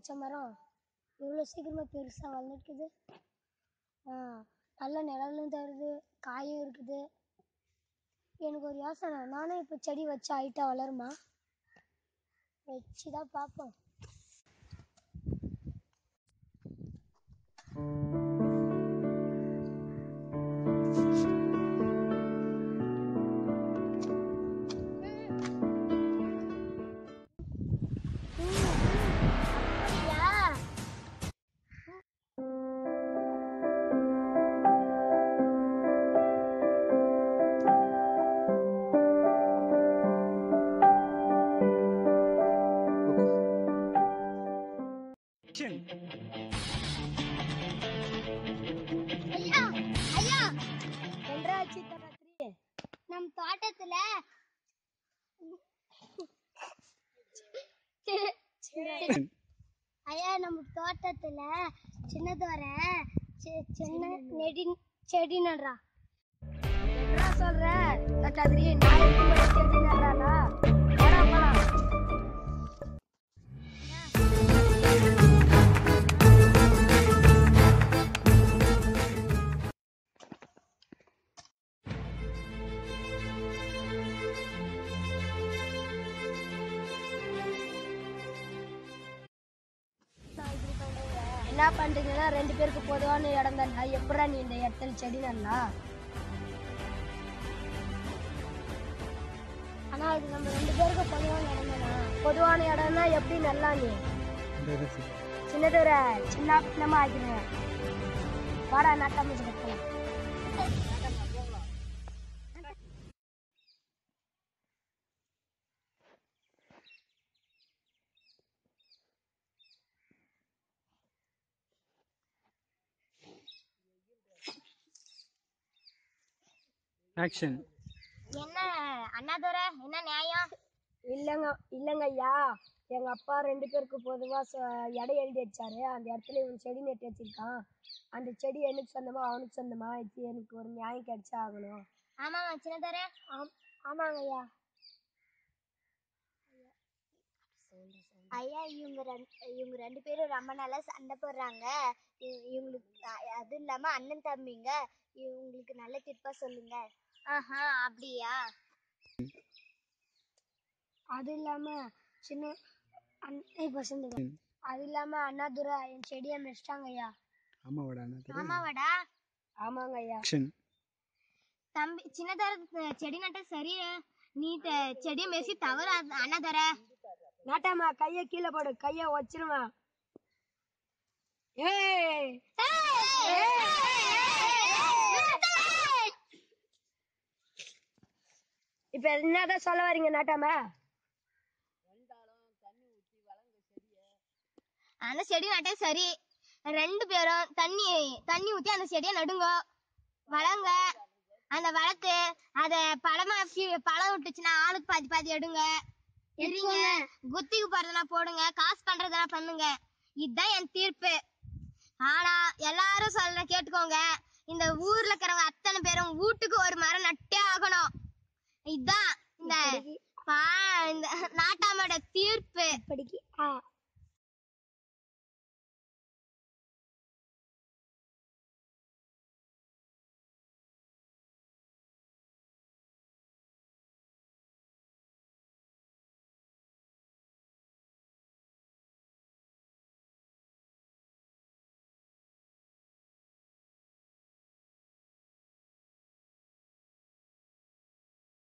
வச்ச மரம் இவ்வளோ சீக்கிரமாக பெருசாக வளர்ந்துருக்குது ஆ நல்ல நிழலும் தருது காயும் இருக்குது எனக்கு ஒரு யோசனை நானும் இப்போ செடி வச்சு ஹைட்டாக வளருமா வச்சு தான் பார்ப்போம் அப்படியா ஐயா ஐயா என்றாச்சு தராத்திரி நம் தோட்டத்துல ஐயா நம்ம தோட்டத்துல சின்னதோர சி- சின்ன நெடி செடி நடுறா என்ன சொல்ற தட்டாதிரி நாளைக்கு மட்டும் செடி நடுறானா போடா போலாம் என்ன பண்றீங்கன்னா ரெண்டு பேருக்கு பொதுவான இடம் தானே எப்படா நீ இந்த இடத்துல செடி நடலாம் ஆனா இது நம்ம ரெண்டு பேருக்கும் பொதுவான இடம் தானா பொதுவான இடம்னா எப்படி நல்லா நீ சின்னதூர சின்ன பின்னமா ஆக்கிடுவேன் வாடா நட்டாம போலாம் ஆக்ஷன் என்ன அண்ணாதுரை என்ன நியாயம் இல்லைங்க இல்லைங்க ஐயா எங்க அப்பா ரெண்டு பேருக்கு பொதுவா ச- இடம் எழுதி வச்சாரு அந்த இடத்துல இவன் செடி நட்டு வச்சிருக்கான் அந்த செடி எனக்கு சொந்தமா அவனுக்கு சொந்தமா இது எனக்கு ஒரு நியாயம் கிடைச்சா ஆகணும் ஆமாங்க சின்னதுரை ஆமாங்க ஐயா ஐயா இவங்க ரெண்டு இவங்க ரெண்டு பேரும் ரொம்ப நாளா சண்டை போடுறாங்க இவ- இவங்களுக்கு அ- அதுவும் இல்லாம அண்ணன் தம்பிங்க இவங்களுக்கு நல்ல தீர்ப்பா சொல்லுங்க ஆஹா அப்படியா அது இல்லாம சின்ன அண்ணன் பசங்க அது இல்லாம அண்ணாதுரை என் செடியை மிச்சிட்டாங்க ஐயா ஆமாவாடா அண்ணா ஆமாவாடா ஆமாங்க ஐயா ஆக்ஷன் தம்பி சின்னதர செடி நட்ட சரி நீ த- செடியை மெசி தவறு அண்ணாதர நாட்டாமா கைய கீழே போடு கைய வச்சிருவேன் ஏய் இப்ப என்னதான் சொல்ல வரீங்க நாட்டாமா அந்த செடி நட்ட சரி ரெண்டு பேரும் தண்ணி தண்ணி ஊத்தி அந்த செடியை நடுங்க வளங்க அந்த வளர்த்து அத பழமா ஃபி- பழம் விட்டுச்சுன்னா ஆளுக்கு பாதி பாதி எடுங்க இருங்க குத்திக்கு போறதுனா போடுங்க காசு பண்றதுனா பண்ணுங்க இதுதான் என் தீர்ப்பு ஆனா எல்லாரும் சொல்ற கேட்டுக்கோங்க இந்த ஊர்ல இருக்கிறவங்க அத்தனை பேரும் வீட்டுக்கு ஒரு மரம் நட்டே ஆகணும் இதுதான் இந்த பா இந்த நாட்டாமோட தீர்ப்பு இப்படிக்கு ஆ